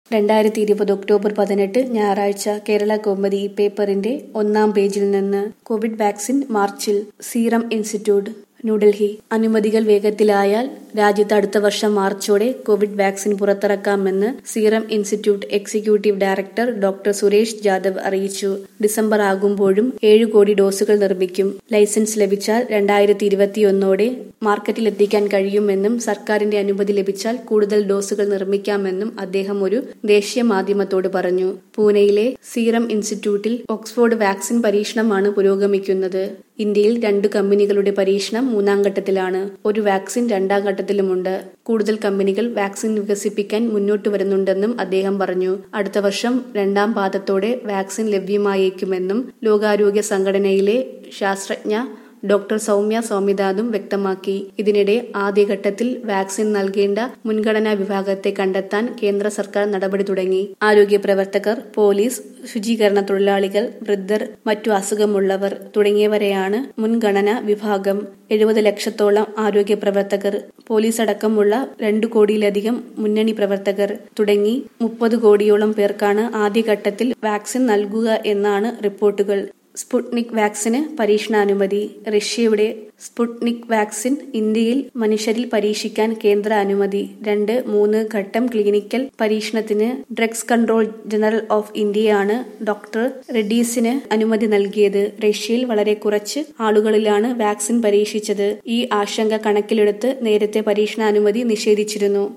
രണ്ടായിരത്തി ഇരുപത് ഒക്ടോബർ പതിനെട്ട് ഞായറാഴ്ച കേരള കൗമുദി പേപ്പറിന്റെ ഒന്നാം പേജിൽ നിന്ന് കോവിഡ് വാക്സിൻ മാർച്ചിൽ സീറം ഇൻസ്റ്റിറ്റ്യൂട്ട് ന്യൂഡൽഹി അനുമതികൾ വേഗത്തിലായാൽ രാജ്യത്ത് അടുത്ത വർഷം മാർച്ചോടെ കോവിഡ് വാക്സിൻ പുറത്തിറക്കാമെന്ന് serum institute executive director doctor Suresh Jadhav അറിയിച്ചു ഡിസംബർ ആകുമ്പോഴും ഏഴ് കോടി ഡോസുകൾ നിർമ്മിക്കും ലൈസൻസ് ലഭിച്ചാൽ രണ്ടായിരത്തി ഇരുപത്തിയൊന്നോടെ മാർക്കറ്റിലെത്തിക്കാൻ കഴിയുമെന്നും സർക്കാരിന്റെ അനുമതി ലഭിച്ചാൽ കൂടുതൽ ഡോസുകൾ നിർമ്മിക്കാമെന്നും അദ്ദേഹം ഒരു ദേശീയ മാധ്യമത്തോട് പറഞ്ഞു പൂനെയിലെ സീറം ഇൻസ്റ്റിറ്റ്യൂട്ടിൽ ഓക്സ്ഫോർഡ് വാക്സിൻ പരീക്ഷണമാണ് പുരോഗമിക്കുന്നത് ഇന്ത്യയിൽ രണ്ട് കമ്പനികളുടെ പരീക്ഷണം മൂന്നാം ഘട്ടത്തിലാണ് ഒരു വാക്സിൻ രണ്ടാം ഘട്ടത്തിലുമുണ്ട് കൂടുതൽ കമ്പനികൾ വാക്സിൻ വികസിപ്പിക്കാൻ മുന്നോട്ട് വരുന്നുണ്ടെന്നും അദ്ദേഹം പറഞ്ഞു അടുത്ത വർഷം രണ്ടാം പാദത്തോടെ വാക്സിൻ ലഭ്യമായേക്കുമെന്നും ലോകാരോഗ്യ സംഘടനയിലെ ശാസ്ത്രജ്ഞ ഡോക്ടർ സൗമ്യ സ്വാമിനാഥും വ്യക്തമാക്കി ഇതിനിടെ ആദ്യഘട്ടത്തിൽ വാക്സിൻ നൽകേണ്ട മുൻഗണനാ വിഭാഗത്തെ കണ്ടെത്താൻ കേന്ദ്ര സർക്കാർ നടപടി തുടങ്ങി ആരോഗ്യ പ്രവർത്തകർ പോലീസ് ശുചീകരണ തൊഴിലാളികൾ വൃദ്ധർ മറ്റു അസുഖമുള്ളവർ തുടങ്ങിയവരെയാണ് മുൻഗണനാ വിഭാഗം എഴുപത് ലക്ഷത്തോളം ആരോഗ്യ പ്രവർത്തകർ പോലീസ് അടക്കമുള്ള രണ്ടു കോടിയിലധികം മുന്നണി പ്രവർത്തകർ തുടങ്ങി മുപ്പത് കോടിയോളം പേർക്കാണ് ആദ്യഘട്ടത്തിൽ വാക്സിൻ നൽകുക എന്നാണ് റിപ്പോർട്ടുകൾ സ്പുട്നിക് വാക്സിന് പരീക്ഷണാനുമതി റഷ്യയുടെ സ്പുട്നിക് വാക്സിൻ ഇന്ത്യയിൽ മനുഷ്യരിൽ പരീക്ഷിക്കാൻ കേന്ദ്ര അനുമതി രണ്ട് മൂന്ന് ഘട്ടം ക്ലിനിക്കൽ പരീക്ഷണത്തിന് ഡ്രഗ്സ് കൺട്രോൾ ജനറൽ ഓഫ് ഇന്ത്യയാണ് ഡോക്ടർ റെഡ്ഡീസിന് അനുമതി നൽകിയത് റഷ്യയിൽ വളരെ കുറച്ച് ആളുകളിലാണ് വാക്സിൻ പരീക്ഷിച്ചത് ഈ ആശങ്ക കണക്കിലെടുത്ത് നേരത്തെ പരീക്ഷണാനുമതി നിഷേധിച്ചിരുന്നു